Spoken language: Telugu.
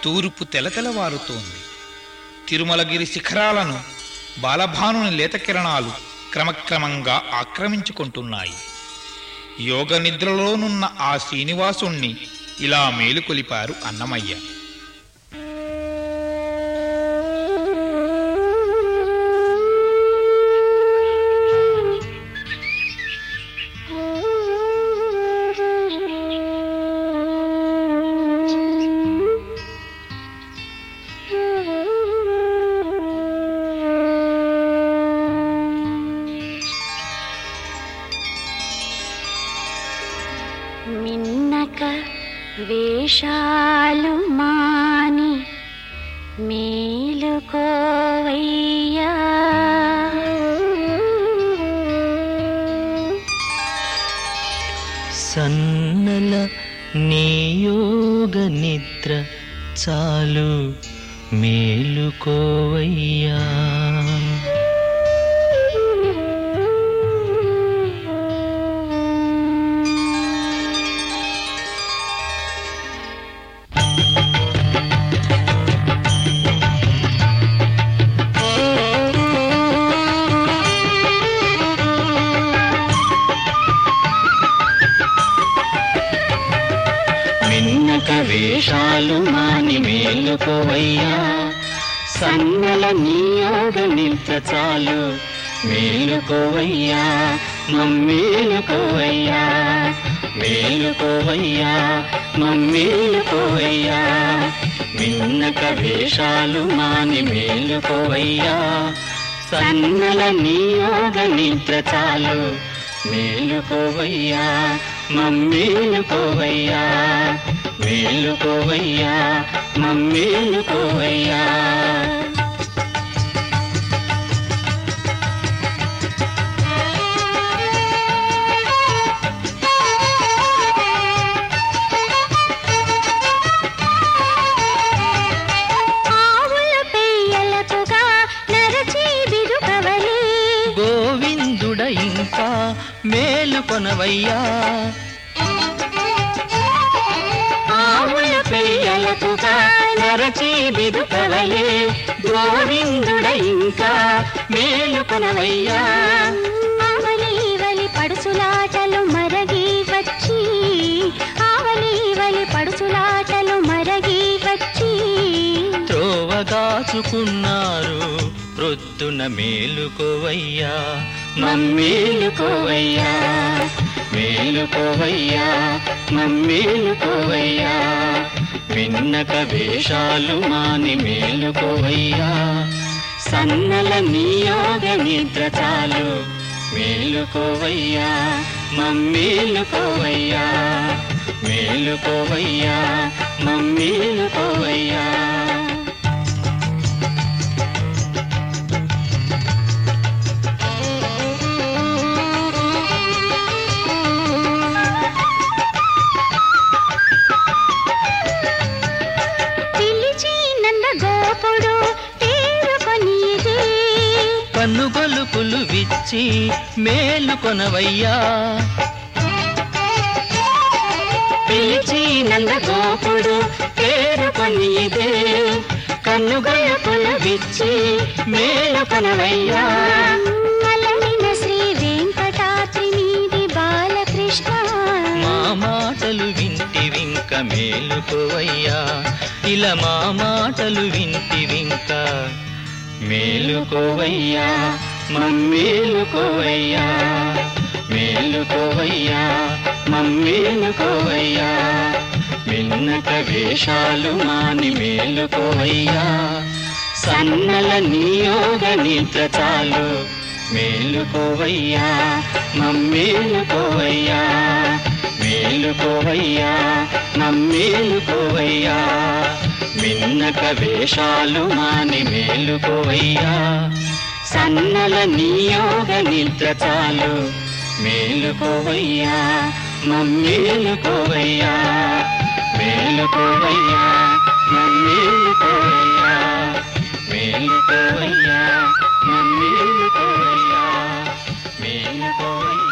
తూర్పు తెలతెలవారుతోంది తిరుమలగిరి శిఖరాలను బాలభానుని లేత కిరణాలు క్రమక్రమంగా ఆక్రమించుకుంటున్నాయి యోగ నిద్రలోనున్న ఆ శ్రీనివాసుణ్ణి ఇలా మేలుకొలిపారు అన్నమయ్య మిన్నక వేషాలు మాని మేలుకోవయ్యా సన్నల నియోగ నిద్ర చాలు మేలుకోవయ్యా మిన్నక వేషాలు మాని మేలుకోవయ్యా సన్నల నియోగ నిద్ర చాలు మేలుకోవయ్యా మమ్మేలుకోవయ్యా మేలుకోవయ్యా మమ్మేలుకోవయ్యా మిన్నక వేషాలు మాని మేలుకోవయ్యా సన్నల నియోగ నిద్ర చాలు మేలుకోవయ్యా మమ్మేలుకోవయ్యా మేలుకోవయ్యా మమ్మేలుకోవయ్యా ఆవుల పెయ్యలకుగా నరచి బిరుకవలి గోవిందుడ ఇంకా మేలుకొనవయ్యా ఆవుల పెయ్యలకుగా నరచి బిరుకవలి గోవిందుడ ఇంకా మేలుకొనవయ్యా ఆవలీవలి పడుసులాటలు మరగి వచ్చి ఆవలీవలి పడుసులాటలు మరగి వచ్చి త్రోవగాచుకున్నారు ప్రొద్దున మేలుకోవయ్యా మమ్మేలుకోవయ్యా మేలుకోవయ్యా మమ్మేలుకోవయ్యా విన్నక వేషాలు మాని మేలుకోవయ్యా సన్నల నియోగ నిద్ర చాలు మేలుకోవయ్యా మమ్మేలుకోవయ్యా మేలుకోవయ్యా మమ్మేలుకోవయ్యా పిలిచి నంద గోపుడు తేరుకొనిది కన్నుగొలుపులు విచ్చి మేలుకొనవయ్యా పిలిచి నందగోపుడు పేరుకొని ఇదే కన్నుగొలుపులు విచ్చి మేలుకొనవయ్యా అలరిన శ్రీ వెంకటాద్రి మీది బాలకృష్ణ మా మాటలు వింటి వింక మేలుకోవయ్యా ఇలా మా మాటలు వింటి వింక మేలుకోవయ్యా మమ్మేలుకోవయ్యా మేలుకోవయ్యా మమ్మేలుకోవయ్యా విన్నక వేషాలు మాని మేలుకోవయ్యా సన్నల నియోగ నిద్ర చాలు మేలుకోవయ్యా మమ్మేలుకోవయ్యా మేలుకోవయ్యా నమ్మేలుకోవయ్యా విన్నక వేషాలు మాని మేలుకోవయ్యా సన్నల నియోగ నిద్ర చాలు మేలుకోవయ్యా మమ్మేలుకోవయ్యా మేలుకోవయ్యా మమ్మేలుకోవయ్యా మేలుకోవయ్యా మమ్మేలుకోవయ్యా మేలుకోవయ్యా